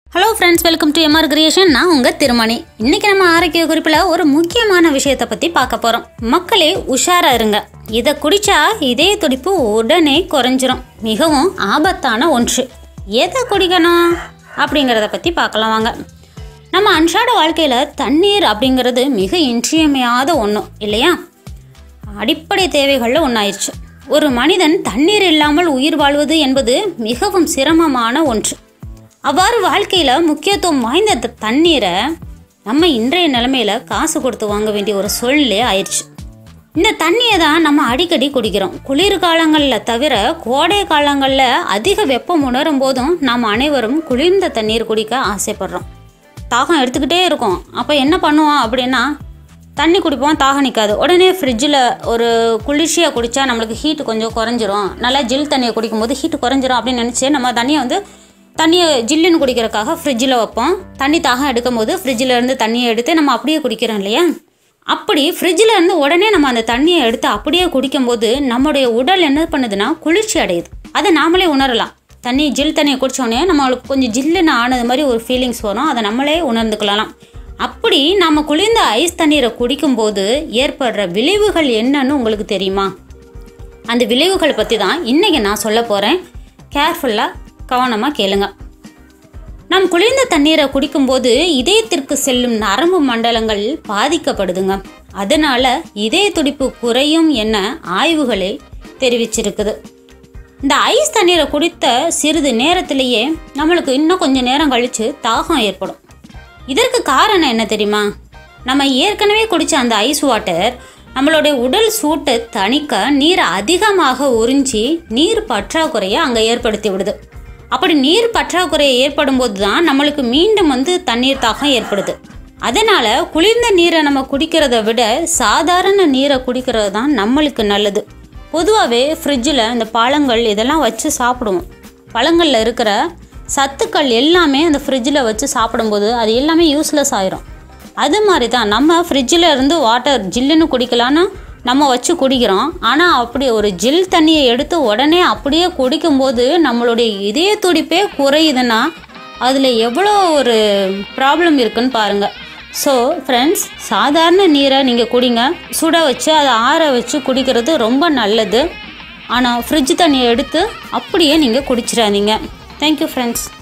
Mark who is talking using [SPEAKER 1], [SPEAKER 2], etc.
[SPEAKER 1] hello friends welcome to MR creation நான் உங்கள் திருமணி இன்னைக்கு நம்ம ஆரோக்கிய குறிப்பில் ஒரு முக்கியமான விஷயத்தை பற்றி பார்க்க போகிறோம் மக்களே உஷாரா இருங்க இதை குடிச்சா இதய துடிப்பு உடனே குறைஞ்சிரும் மிகவும் ஆபத்தான ஒன்று எதை குடிக்கணும் அப்படிங்கிறத பற்றி பார்க்கலாம் வாங்க நம்ம அன்றாட வாழ்க்கையில் தண்ணீர் அப்படிங்கிறது மிக இன்றியமையாத ஒன்று இல்லையா அடிப்படை தேவைகளில் ஒன்றாயிருச்சு ஒரு மனிதன் தண்ணீர் இல்லாமல் உயிர் வாழ்வது என்பது மிகவும் சிரமமான ஒன்று அவ்வாறு வாழ்க்கையில் முக்கியத்துவம் வாய்ந்த இந்த தண்ணீரை நம்ம இன்றைய நிலைமையில காசு கொடுத்து வாங்க வேண்டிய ஒரு சூழ்நிலை ஆயிடுச்சு இந்த தண்ணியை தான் நம்ம அடிக்கடி குடிக்கிறோம் குளிர் காலங்களில் தவிர கோடை காலங்களில் அதிக வெப்பம் உணரும் போதும் நாம் அனைவரும் குளிர்ந்த தண்ணீர் குடிக்க ஆசைப்படுறோம் தாகம் எடுத்துக்கிட்டே இருக்கும் அப்போ என்ன பண்ணுவோம் அப்படின்னா தண்ணி குடிப்போம் தாகம் நிற்காது உடனே ஃப்ரிட்ஜில் ஒரு குளிர்ச்சியாக குடித்தா நம்மளுக்கு ஹீட் கொஞ்சம் குறைஞ்சிரும் நல்லா ஜில் தண்ணியை குடிக்கும்போது ஹீட் குறைஞ்சிரும் அப்படின்னு நினச்சி நம்ம தண்ணியை வந்து தண்ணியை ஜில்லுன்னு குடிக்கிறதுக்காக ஃப்ரிட்ஜில் வைப்போம் தண்ணி தாகம் எடுக்கும்போது ஃப்ரிட்ஜில் இருந்து தண்ணியை எடுத்து நம்ம அப்படியே குடிக்கிறோம் இல்லையா அப்படி ஃப்ரிட்ஜில் இருந்து உடனே நம்ம அந்த தண்ணியை எடுத்து அப்படியே குடிக்கும்போது நம்மளுடைய உடல் என்ன பண்ணுதுன்னா குளிர்ச்சி அடையுது அதை நாமளே உணரலாம் தண்ணி ஜில் தண்ணியை குடித்தோடனே நம்மளுக்கு கொஞ்சம் ஜில்லுன்னு ஆனது மாதிரி ஒரு ஃபீலிங்ஸ் வரும் அதை நம்மளே உணர்ந்துக்கலாம் அப்படி நம்ம குளிர்ந்த ஐஸ் தண்ணீரை குடிக்கும்போது ஏற்படுற விளைவுகள் என்னன்னு உங்களுக்கு தெரியுமா அந்த விளைவுகள் பற்றி தான் இன்றைக்கி நான் சொல்ல போகிறேன் கேர்ஃபுல்லாக கவனமாக கேளுங்க நம் குளிர்ந்த தண்ணீரை குடிக்கும்போது இதயத்திற்கு செல்லும் நரம்பு மண்டலங்கள் பாதிக்கப்படுதுங்க அதனால இதய துடிப்பு குறையும் என ஆய்வுகளே தெரிவிச்சிருக்குது இந்த ஐஸ் தண்ணீரை குடித்த சிறிது நேரத்திலேயே நம்மளுக்கு இன்னும் கொஞ்சம் நேரம் கழித்து தாகம் ஏற்படும் இதற்கு காரணம் என்ன தெரியுமா நம்ம ஏற்கனவே குடித்த அந்த ஐஸ் வாட்டர் நம்மளுடைய உடல் சூட்டை தணிக்க நீரை அதிகமாக உறிஞ்சி நீர் பற்றாக்குறையை அங்கே ஏற்படுத்தி விடுது அப்படி நீர் பற்றாக்குறை ஏற்படும் போது தான் நம்மளுக்கு மீண்டும் வந்து தண்ணீர் தாகம் ஏற்படுது அதனால் குளிர்ந்த நீரை நம்ம குடிக்கிறத விட சாதாரண நீரை குடிக்கிறது தான் நம்மளுக்கு நல்லது பொதுவாகவே ஃப்ரிட்ஜில் இந்த பழங்கள் இதெல்லாம் வச்சு சாப்பிடுவோம் பழங்களில் இருக்கிற சத்துக்கள் எல்லாமே அந்த ஃப்ரிட்ஜில் வச்சு சாப்பிடும்போது அது எல்லாமே யூஸ்லெஸ் ஆயிரும் அது மாதிரி தான் நம்ம ஃப்ரிட்ஜில் இருந்து வாட்டர் ஜில்லுன்னு குடிக்கலான்னு நம்ம வச்சு குடிக்கிறோம் ஆனால் அப்படி ஒரு ஜில் தண்ணியை எடுத்து உடனே அப்படியே குடிக்கும்போது நம்மளுடைய இதய துடிப்பே குறையுதுன்னா அதில் எவ்வளோ ஒரு ப்ராப்ளம் இருக்குன்னு பாருங்கள் ஸோ ஃப்ரெண்ட்ஸ் சாதாரண நீரை நீங்கள் குடிங்க சுட வச்சு அதை ஆற வச்சு குடிக்கிறது ரொம்ப நல்லது ஆனால் ஃப்ரிட்ஜ் தண்ணியை எடுத்து அப்படியே நீங்கள் குடிச்சிடாதீங்க தேங்க்யூ ஃப்ரெண்ட்ஸ்